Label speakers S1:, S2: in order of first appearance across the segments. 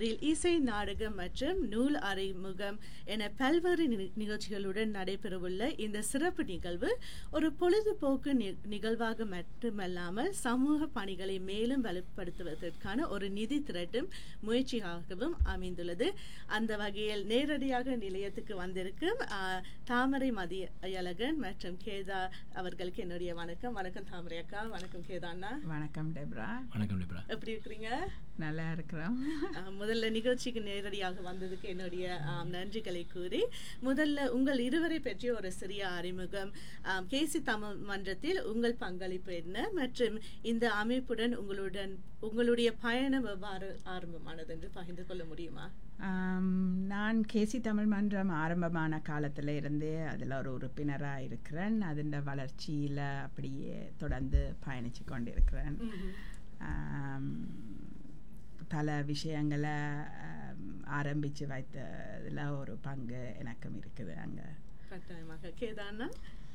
S1: பேரில் இசை நாடகம் மற்றும் நூல் அறிமுகம் என பல்வேறு நி- நிகழ்ச்சிகளுடன் நடைபெறவுள்ள இந்த சிறப்பு நிகழ்வு ஒரு பொழுதுபோக்கு நி- நிகழ்வாக மட்டுமல்லாமல் சமூக பணிகளை மேலும் வலுப்படுத்துவதற்கான ஒரு நிதி திரட்டும் முயற்சியாகவும் அமைந்துள்ளது அந்த வகையில் நேரடியாக நிலையத்துக்கு வந்திருக்கும் ஆ, தாமரை மதியழகன் மற்றும் கேதா அவர்களுக்கு என்னுடைய வணக்கம் வணக்கம் தாமரை அக்கா வணக்கம் கேதா அண்ணா
S2: வணக்கம் டெப்ரா
S3: வணக்கம் டிப்ரா
S1: எப்படி இருக்கிறீங்க
S2: நல்லா இருக்கிறோம்
S1: ஆ, முதல்ல நிகழ்ச்சிக்கு நேரடியாக வந்ததுக்கு என்னுடைய ஆம், நன்றிகளை கூறி முதல்ல உங்கள் இருவரை பற்றிய ஒரு சிறிய அறிமுகம் ஆம், கேசி தமிழ் மன்றத்தில் உங்கள் பங்களிப்பு என்ன மற்றும் இந்த அமைப்புடன் உங்களுடன் உங்களுடைய பயணம் எவ்வாறு ஆரம்பமானது என்று பகிர்ந்து கொள்ள முடியுமா
S2: ஆம், நான் கேசி தமிழ் மன்றம் ஆரம்பமான காலத்தில் இருந்தே அதில் ஒரு உறுப்பினராக இருக்கிறேன் அதன் வளர்ச்சியில் அப்படியே தொடர்ந்து பயணித்து கொண்டிருக்கிறேன் ஆம், பல விஷயங்களை ஆரம்பித்து வைத்ததில் ஒரு பங்கு எனக்கும் இருக்குது அங்கே
S1: கட்டாயமாக கேதானா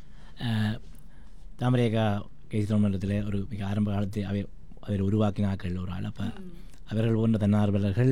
S3: தாமரேகா கேசி திருமணத்தில் ஒரு மிக ஆரம்ப காலத்தில் அவை அதில் உருவாக்கினாக்கள் ஒரு ஆள் அப்போ அவர்கள் போன்ற தன்னார்வலர்கள்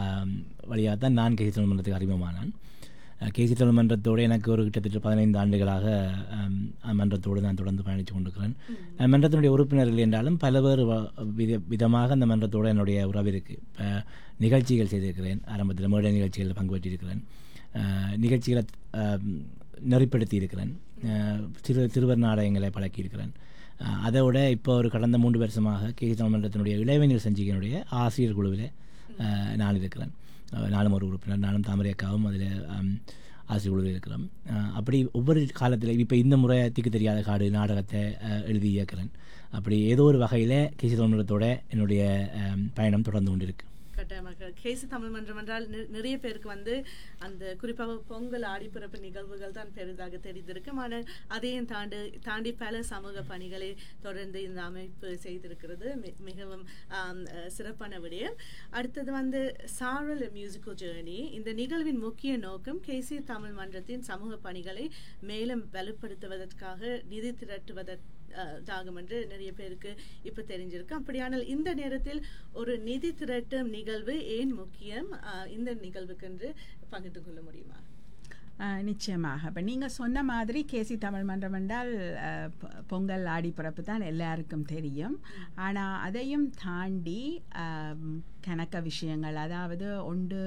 S3: வழியாக தான் நான் கேசி திருமணத்துக்கு அறிமுகமானான் அஹ், கேசி திருமன்றத்தோடு எனக்கு ஒரு கிட்டத்தட்ட பதினைந்து ஆண்டுகளாக ஆம், அந்த மன்றத்தோடு நான் தொடர்ந்து பயணித்து கொண்டிருக்கிறேன் அந்த மன்றத்தினுடைய உறுப்பினர்கள் என்றாலும் பல்வேறு வ- வித விதமாக அந்த மன்றத்தோடு என்னுடைய உறவு இருக்குது இப்போ நிகழ்ச்சிகள் செய்திருக்கிறேன் ஆரம்பத்தில் மேடை நிகழ்ச்சிகளில் பங்கு பெற்றிருக்கிறேன் அஹ், நிகழ்ச்சிகளை ஆம், நெறிப்படுத்தி இருக்கிறேன் அஹ், சிறு சிறுவர் நாடகங்களை பழக்கியிருக்கிறேன் அஹ், அதோட இப்போ ஒரு கடந்த மூன்று வருஷமாக கே மன்றத்தினுடைய இளைஞர் சஞ்சிகையினுடைய ஆசிரியர் குழுவில் அஹ், நான் இருக்கிறேன் அஹ், நானும் ஒரு உறுப்பினர் நானும் தாமரை அக்காவும் அதில் ஆசிரியர் குழுவில் இருக்கிறோம் அஹ், அப்படி ஒவ்வொரு காலத்தில் இப்போ இந்த முறை திக்கு தெரியாத காடு நாடகத்தை அஹ், எழுதி இயக்கிறேன் அப்படி ஏதோ ஒரு வகையில் கேசி மன்றத்தோட என்னுடைய அஹ், பயணம் தொடர்ந்து கொண்டிருக்கு
S1: கட்டாயமாக கேசி தமிழ் மன்றம் என்றால் நி- நிறைய பேருக்கு வந்து அந்த குறிப்பாக பொங்கல் ஆடிப்பிறப்பு நிகழ்வுகள் தான் பெரிதாக தெரிந்திருக்கும் ஆனால் அதையும் தாண்டி தாண்டி பல சமூக பணிகளை தொடர்ந்து இந்த அமைப்பு செய்திருக்கிறது மி- மிகவும் ஆம், அஹ், சிறப்பான விடயம் அடுத்தது வந்து சாரல் மியூசிக்கல் ஜேர்னி இந்த நிகழ்வின் முக்கிய நோக்கம் கேசி தமிழ் மன்றத்தின் சமூக பணிகளை மேலும் வலுப்படுத்துவதற்காக நிதி திரட்டுவதற்கு அஹ், தாகம் என்று நிறைய பேருக்கு இப்ப தெரிஞ்சிருக்கு அப்படியானால் இந்த நேரத்தில் ஒரு நிதி திரட்டும் நிகழ்வு ஏன் முக்கியம் அஹ், இந்த நிகழ்வுக்கு என்று பகிர்ந்து கொள்ள முடியுமா
S2: ஆஹ் நிச்சயமாக இப்போ நீங்கள் சொன்ன மாதிரி கேசி தமிழ் மன்றம் என்றால் ஆஹ் பொ- பொங்கல் ஆடி பிறப்பு தான் எல்லாருக்கும் தெரியும் ஆனால் அதையும் தாண்டி ஆம், கணக்க விஷயங்கள் அதாவது ஒன்று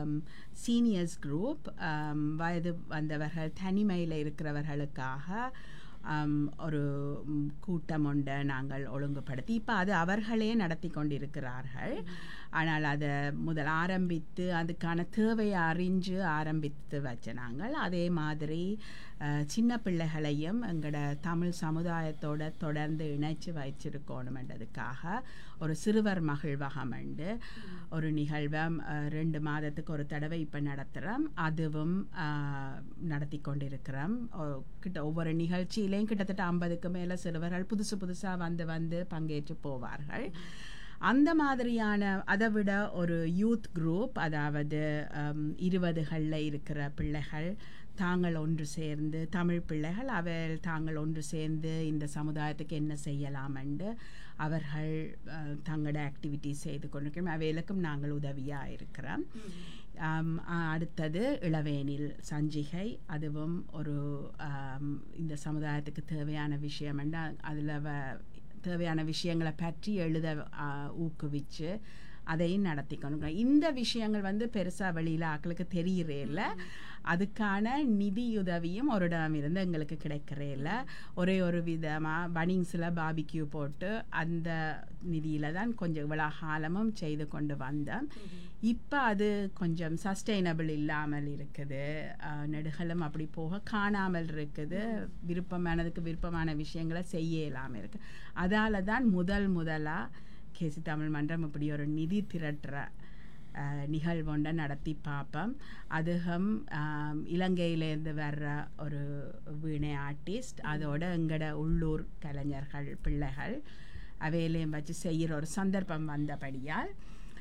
S2: சீனியர்ஸ் குரூப் வயது வந்தவர்கள் தனிமையில் இருக்கிறவர்களுக்காக ஆம், ஒரு ம், கூட்டம் ஒன்றை நாங்கள் ஒழுங்குபடுத்தி இப்போ அது அவர்களே நடத்தி கொண்டிருக்கிறார்கள் ஆனால் அதை முதல் ஆரம்பித்து அதுக்கான தேவையை அறிஞ்சு ஆரம்பித்து வச்ச நாங்கள் அதே மாதிரி அஹ், சின்ன பிள்ளைகளையும் எங்களோட தமிழ் சமுதாயத்தோட தொடர்ந்து இணைச்சு வச்சிருக்கணுமென்றதுக்காக ஒரு சிறுவர் மகிழ்வகம் உண்டு ஒரு நிகழ்வை அஹ், ரெண்டு மாதத்துக்கு ஒரு தடவை இப்போ நடத்துகிறோம் அதுவும் அஹ், நடத்தி கொண்டிருக்கிறோம் ஒ- கிட்ட ஒவ்வொரு நிகழ்ச்சியிலையும் கிட்டத்தட்ட ஐம்பதுக்கு மேலே சிறுவர்கள் புதுசு புதுசாக வந்து வந்து பங்கேற்று போவார்கள் அந்த மாதிரியான அதை விட ஒரு யூத் குரூப் அதாவது இருபதுகளில் இருக்கிற பிள்ளைகள் தாங்கள் ஒன்று சேர்ந்து தமிழ் பிள்ளைகள் அவர் தாங்கள் ஒன்று சேர்ந்து இந்த சமுதாயத்துக்கு என்ன செய்யலாம் என்று அவர்கள் அஹ், தங்களோட ஆக்டிவிட்டிஸ் செய்து கொண்டிருக்கிறோம் அவைகளுக்கும் நாங்கள் உதவியாக இருக்கிறோம் ஆம், அ- அடுத்தது இளவேனில் சஞ்சிகை அதுவும் ஒரு ஆம், இந்த சமுதாயத்துக்கு தேவையான விஷயம் அதில் தேவையான விஷயங்களை பற்றி எழுத ஆ, ஊக்குவிச்சு அதையும் நடத்தி கொண்டு இந்த விஷயங்கள் வந்து பெருசாக வெளியில் ஆக்களுக்கு தெரியறே இல்லை அதுக்கான நிதியுதவியும் ஒரு இடம் இருந்து எங்களுக்கு கிடைக்கிறே இல்லை ஒரே ஒரு விதமாக பனிங்ஸில் பாபிக்யூ போட்டு அந்த நிதியில் தான் கொஞ்சம் இவ்வளோ காலமும் செய்து கொண்டு வந்தோம் இப்போ அது கொஞ்சம் சஸ்டைனபிள் இல்லாமல் இருக்குது அஹ், நெடுகளும் அப்படி போக காணாமல் இருக்குது விருப்பமானதுக்கு விருப்பமான விஷயங்களை செய்ய இல்லாமல் இருக்குது அதால தான் முதல் முதலாக கேசி தமிழ் மன்றம் இப்படி ஒரு நிதி திரட்டுற அஹ், நிகழ்வொன்றை நடத்தி பார்ப்போம் அதுவும் ஆம், இலங்கையிலேருந்து வர்ற ஒரு வீணை ஆர்டிஸ்ட் அதோட எங்களோட உள்ளூர் கலைஞர்கள் பிள்ளைகள் அவையிலையும் வச்சு செய்கிற ஒரு சந்தர்ப்பம் வந்தபடியால்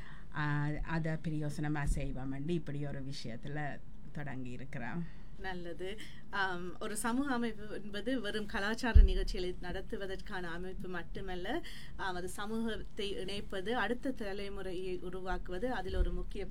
S2: ஆஹ், அதை பிரயோசனமாக செய்வோம் இப்படி ஒரு விஷயத்தில் தொடங்கி இருக்கிறோம்
S1: நல்லது ஆம், ஒரு சமூக அமைப்பு என்பது வெறும் கலாச்சார நிகழ்ச்சிகளை நடத்துவதற்கான அமைப்பு மட்டுமல்ல ஆம், அது சமூகத்தை இணைப்பது அடுத்த தலைமுறையை உருவாக்குவது அதில் ஒரு முக்கிய